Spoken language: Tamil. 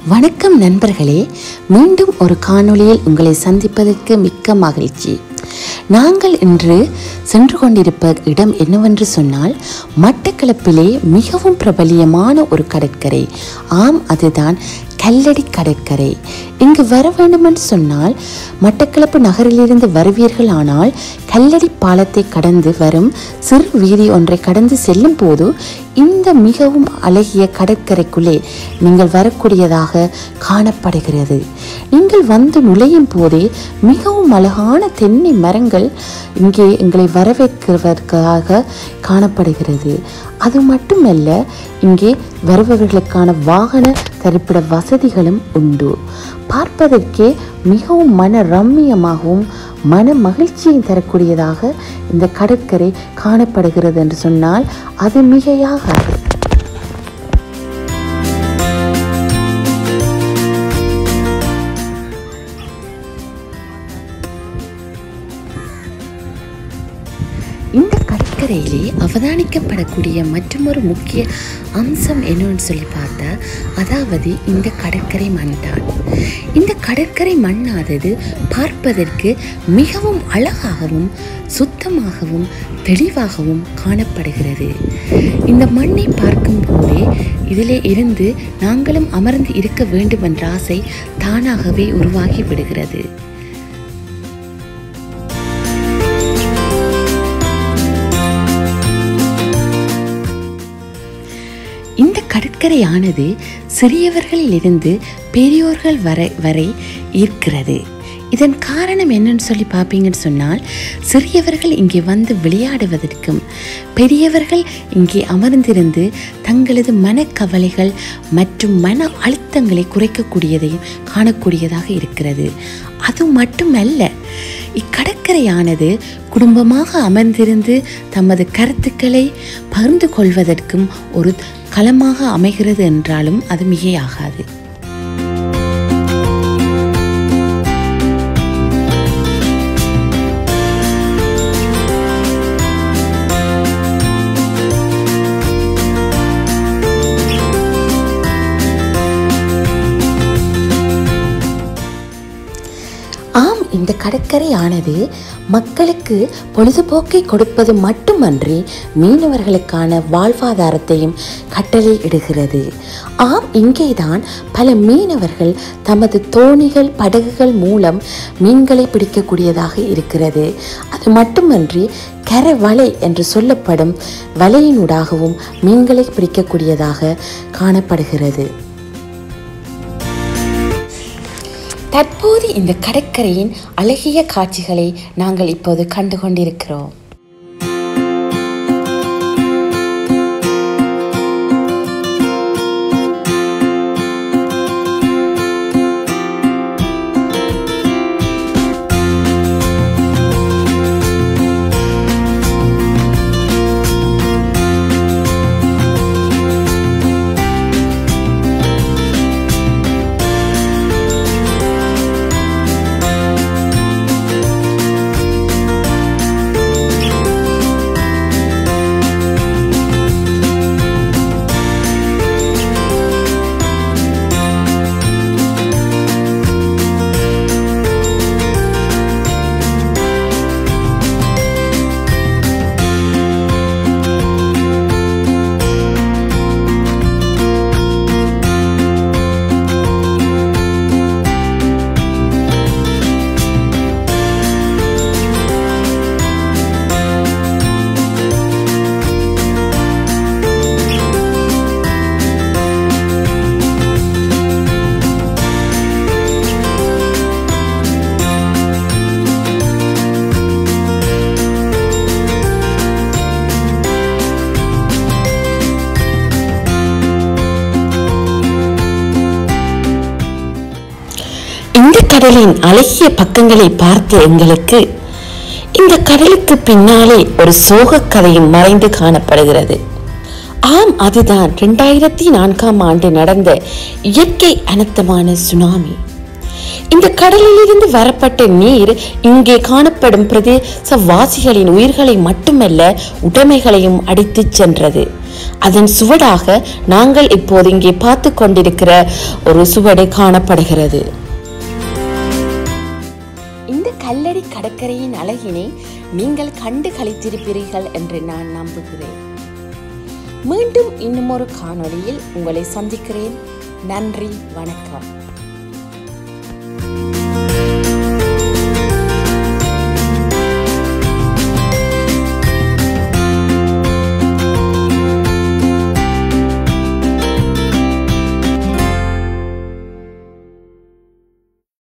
வணக்கம் நண்பர்களே மீண்டும் ஒரு காணொளியில் உங்களை சந்திப்பதற்கு மிக்க மகிழ்ச்சி நாங்கள் இன்று சென்று கொண்டிருப்ப இடம் என்னவென்று சொன்னால் மட்டக்களப்பிலே மிகவும் பிரபலியமான ஒரு கடற்கரை ஆம் அதுதான் கல்லடி கடற்கரை இங்கு வர வேண்டுமென்று சொன்னால் மட்டக்களப்பு நகரிலிருந்து வருவீர்கள் ஆனால் கல்லடி பாலத்தை கடந்து வரும் சிறு வீதி ஒன்றை கடந்து செல்லும் போது இந்த மிகவும் அழகிய கடற்கரைக்குள்ளே நீங்கள் வரக்கூடியதாக காணப்படுகிறது நீங்கள் வந்து நுழையும் போதே மிகவும் அழகான தென்னை மரங்கள் இங்கே எங்களை வரவேற்கிறதற்காக காணப்படுகிறது அது மட்டுமல்ல இங்கே வருபவர்களுக்கான வாகன தரிப்பிட வசதிகளும் உண்டு பார்ப்பதற்கே மிகவும் மன ரம்மியமாகவும் மன மகிழ்ச்சியை தரக்கூடியதாக இந்த கடற்கரை காணப்படுகிறது என்று சொன்னால் அது மிகையாகாது இந்த கடற்கரையிலே அவதானிக்கப்படக்கூடிய மற்றொரு முக்கிய அம்சம் என்னன்னு சொல்லி பார்த்தா அதாவது இந்த கடற்கரை மண் தான் இந்த கடற்கரை மண்ணானது பார்ப்பதற்கு மிகவும் அழகாகவும் சுத்தமாகவும் தெளிவாகவும் காணப்படுகிறது இந்த மண்ணை பார்க்கும் போதே இதிலே இருந்து நாங்களும் அமர்ந்து இருக்க வேண்டும் என்ற ஆசை தானாகவே உருவாகி விடுகிறது இந்த கடற்கரையானது சிறியவர்களிலிருந்து பெரியோர்கள் வரை வரை ஈர்க்கிறது இதன் காரணம் என்னன்னு சொல்லி பார்ப்பீங்கன்னு சொன்னால் சிறியவர்கள் இங்கே வந்து விளையாடுவதற்கும் பெரியவர்கள் இங்கே அமர்ந்திருந்து தங்களது மனக்கவலைகள் மற்றும் மன அழுத்தங்களை குறைக்கக்கூடியதையும் காணக்கூடியதாக இருக்கிறது அது மட்டுமல்ல இக்கடற்கரையானது குடும்பமாக அமர்ந்திருந்து தமது கருத்துக்களை பகிர்ந்து கொள்வதற்கும் ஒரு களமாக அமைகிறது என்றாலும் அது மிகையாகாது ஆம் இந்த கடற்கரையானது மக்களுக்கு பொழுதுபோக்கை கொடுப்பது மட்டுமன்றி மீனவர்களுக்கான வாழ்வாதாரத்தையும் கட்டளையிடுகிறது ஆம் இங்கேதான் பல மீனவர்கள் தமது தோணிகள் படகுகள் மூலம் மீன்களை பிடிக்கக்கூடியதாக இருக்கிறது அது மட்டுமன்றி கரை வலை என்று சொல்லப்படும் வலையினூடாகவும் மீன்களை பிடிக்கக்கூடியதாக காணப்படுகிறது தற்போது இந்த கடற்கரையின் அழகிய காட்சிகளை நாங்கள் இப்போது கண்டு கொண்டிருக்கிறோம் இந்த கடலின் அழகிய பக்கங்களை பார்த்த எங்களுக்கு இந்த கடலுக்கு பின்னாலே ஒரு சோக கதையும் மறைந்து காணப்படுகிறது ஆம் அதுதான் ரெண்டாயிரத்தி நான்காம் ஆண்டு நடந்த இயற்கை அனர்த்தமான சுனாமி இந்த கடலிலிருந்து வரப்பட்ட நீர் இங்கே காணப்படும் பிரதேச வாசிகளின் உயிர்களை மட்டுமல்ல உடைமைகளையும் அடித்துச் சென்றது அதன் சுவடாக நாங்கள் இப்போது இங்கே பார்த்து கொண்டிருக்கிற ஒரு சுவடு காணப்படுகிறது இந்த கல்லடி கடற்கரையின் அழகினை நீங்கள் கண்டு கழித்திருப்பீர்கள் என்று நான் நம்புகிறேன் மீண்டும் இன்னும் ஒரு காணொளியில் உங்களை சந்திக்கிறேன் நன்றி வணக்கம்